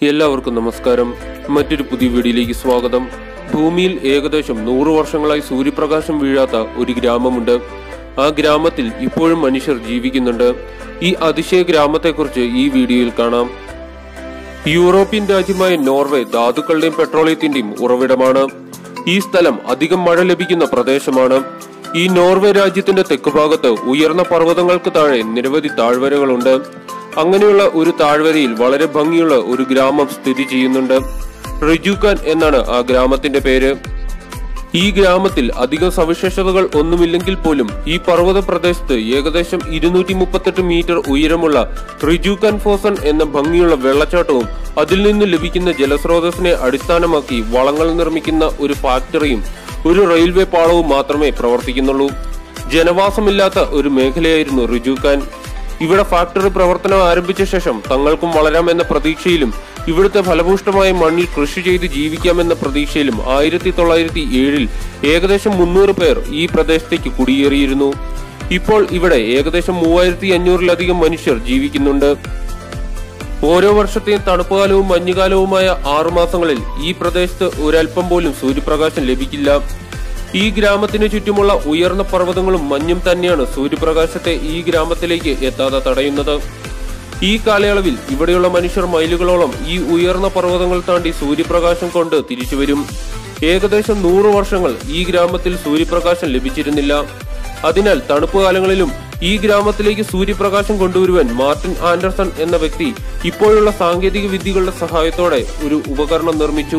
എല്ലാവർക്കും നമസ്കാരം മറ്റൊരു പുതിയ വീഡിയോയിലേക്ക് സ്വാഗതം ഭൂമിയിൽ ഏകദേശം നൂറ് വർഷങ്ങളായി സൂര്യപ്രകാശം വീഴാത്ത ഒരു ഗ്രാമമുണ്ട് ആ ഗ്രാമത്തിൽ ഇപ്പോഴും മനുഷ്യർ ജീവിക്കുന്നുണ്ട് ഈ അതിശയ ഗ്രാമത്തെക്കുറിച്ച് ഈ വീഡിയോയിൽ കാണാം യൂറോപ്യൻ രാജ്യമായ നോർവേ ധാതുക്കളുടെയും പെട്രോളിയത്തിന്റെയും ഉറവിടമാണ് ഈ സ്ഥലം അധികം മഴ ലഭിക്കുന്ന പ്രദേശമാണ് ഈ നോർവേ രാജ്യത്തിന്റെ തെക്ക് ഭാഗത്ത് ഉയർന്ന പർവ്വതങ്ങൾക്ക് താഴെ നിരവധി താഴ്വരകളുണ്ട് അങ്ങനെയുള്ള ഒരു താഴ്വരയിൽ വളരെ ഭംഗിയുള്ള ഒരു ഗ്രാമം സ്ഥിതി ചെയ്യുന്നുണ്ട് റിജുഖാൻ എന്നാണ് ആ ഗ്രാമത്തിന്റെ പേര് ഈ ഗ്രാമത്തിൽ അധികം സവിശേഷതകൾ ഒന്നുമില്ലെങ്കിൽ പോലും ഈ പർവ്വത പ്രദേശത്ത് ഏകദേശം ഇരുന്നൂറ്റി മുപ്പത്തെട്ട് മീറ്റർ ഉയരമുള്ള റിജുക്കൻ ഫോസൺ എന്ന ഭംഗിയുള്ള വെള്ളച്ചാട്ടവും അതിൽ നിന്ന് ലഭിക്കുന്ന ജലസ്രോതസ്സിനെ അടിസ്ഥാനമാക്കി വളങ്ങൾ നിർമ്മിക്കുന്ന ഒരു ഫാക്ടറിയും ഒരു റെയിൽവേ പാളവും മാത്രമേ പ്രവർത്തിക്കുന്നുള്ളൂ ജനവാസമില്ലാത്ത ഒരു മേഖലയായിരുന്നു റിജുഖാൻ ഇവിടെ ഫാക്ടറി പ്രവർത്തനം ആരംഭിച്ച ശേഷം തങ്ങൾക്കും വളരാമെന്ന പ്രതീക്ഷയിലും ഇവിടുത്തെ ഫലഭൂഷ്ടമായ മണ്ണിൽ കൃഷി ചെയ്ത് ജീവിക്കാമെന്ന പ്രതീക്ഷയിലും ആയിരത്തി തൊള്ളായിരത്തി ഏഴിൽ ഏകദേശം മുന്നൂറ് പേർ ഈ പ്രദേശത്തേക്ക് കുടിയേറിയിരുന്നു ഇപ്പോൾ ഇവിടെ ഏകദേശം മൂവായിരത്തി അഞ്ഞൂറിലധികം മനുഷ്യർ ജീവിക്കുന്നുണ്ട് ഓരോ വർഷത്തെയും തണുപ്പുകാലവും മഞ്ഞുകാലവുമായ ആറുമാസങ്ങളിൽ ഈ പ്രദേശത്ത് ഒരൽപ്പം പോലും സൂര്യപ്രകാശം ലഭിക്കില്ല ഈ ഗ്രാമത്തിന് ചുറ്റുമുള്ള ഉയർന്ന പർവ്വതങ്ങളും മഞ്ഞും തന്നെയാണ് സൂര്യപ്രകാശത്തെ ഈ ഗ്രാമത്തിലേക്ക് എത്താതെ തടയുന്നത് ഈ കാലയളവിൽ ഇവിടെയുള്ള മനുഷ്യർ മൈലുകളോളം ഈ ഉയർന്ന പർവ്വതങ്ങൾ താണ്ടി സൂര്യപ്രകാശം കൊണ്ട് തിരിച്ചുവരും ഏകദേശം നൂറ് വർഷങ്ങൾ ഈ ഗ്രാമത്തിൽ സൂര്യപ്രകാശം ലഭിച്ചിരുന്നില്ല അതിനാൽ തണുപ്പ് കാലങ്ങളിലും ഈ ഗ്രാമത്തിലേക്ക് സൂര്യപ്രകാശം കൊണ്ടുവരുവാൻ മാർട്ടിൻ ആൻഡർസൺ എന്ന വ്യക്തി ഇപ്പോഴുള്ള സാങ്കേതിക വിദ്യകളുടെ സഹായത്തോടെ ഒരു ഉപകരണം നിർമ്മിച്ചു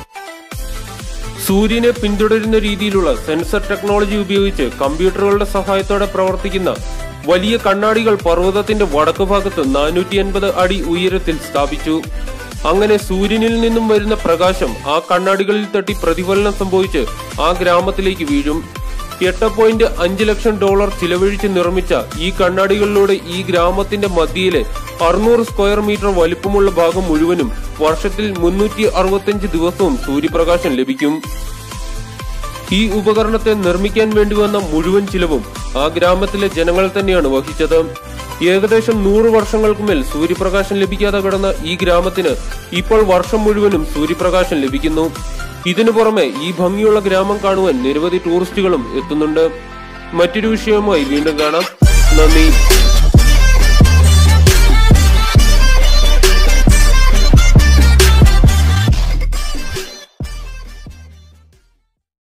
സൂര്യനെ പിന്തുടരുന്ന രീതിയിലുള്ള സെൻസർ ടെക്നോളജി ഉപയോഗിച്ച് കമ്പ്യൂട്ടറുകളുടെ സഹായത്തോടെ പ്രവർത്തിക്കുന്ന വലിയ കണ്ണാടികൾ പർവ്വതത്തിന്റെ വടക്കു ഭാഗത്ത് നാനൂറ്റി എൺപത് അടി ഉയരത്തിൽ സ്ഥാപിച്ചു അങ്ങനെ സൂര്യനിൽ നിന്നും വരുന്ന പ്രകാശം ആ കണ്ണാടികളിൽ തട്ടി പ്രതിഫലനം സംഭവിച്ച് ആ ഗ്രാമത്തിലേക്ക് വീഴും എട്ട് പോയിന്റ് അഞ്ച് ലക്ഷം ഡോളർ ചിലവഴിച്ച് നിർമ്മിച്ച ഈ കണ്ണാടികളിലൂടെ ഈ ഗ്രാമത്തിന്റെ മധ്യയിലെ അറുന്നൂറ് സ്ക്വയർ മീറ്റർ വലിപ്പമുള്ള ഭാഗം മുഴുവനും വർഷത്തിൽ മുന്നൂറ്റി അറുപത്തിയഞ്ച് ദിവസവും സൂര്യപ്രകാശം ലഭിക്കും ഈ ഉപകരണത്തെ നിർമ്മിക്കാൻ വേണ്ടി വന്ന മുഴുവൻ ചിലവും ആ ഗ്രാമത്തിലെ ജനങ്ങൾ തന്നെയാണ് വഹിച്ചത് ഏകദേശം നൂറ് വർഷങ്ങൾക്ക് മേൽ സൂര്യപ്രകാശം ലഭിക്കാതെ കിടന്ന ഈ ഗ്രാമത്തിന് ഇപ്പോൾ വർഷം മുഴുവനും സൂര്യപ്രകാശം ലഭിക്കുന്നു ഇതിനു പുറമെ ഈ ഭംഗിയുള്ള ഗ്രാമം കാണുവാൻ നിരവധി ടൂറിസ്റ്റുകളും എത്തുന്നുണ്ട് മറ്റൊരു വിഷയവുമായി വീണ്ടും കാണാം നന്ദി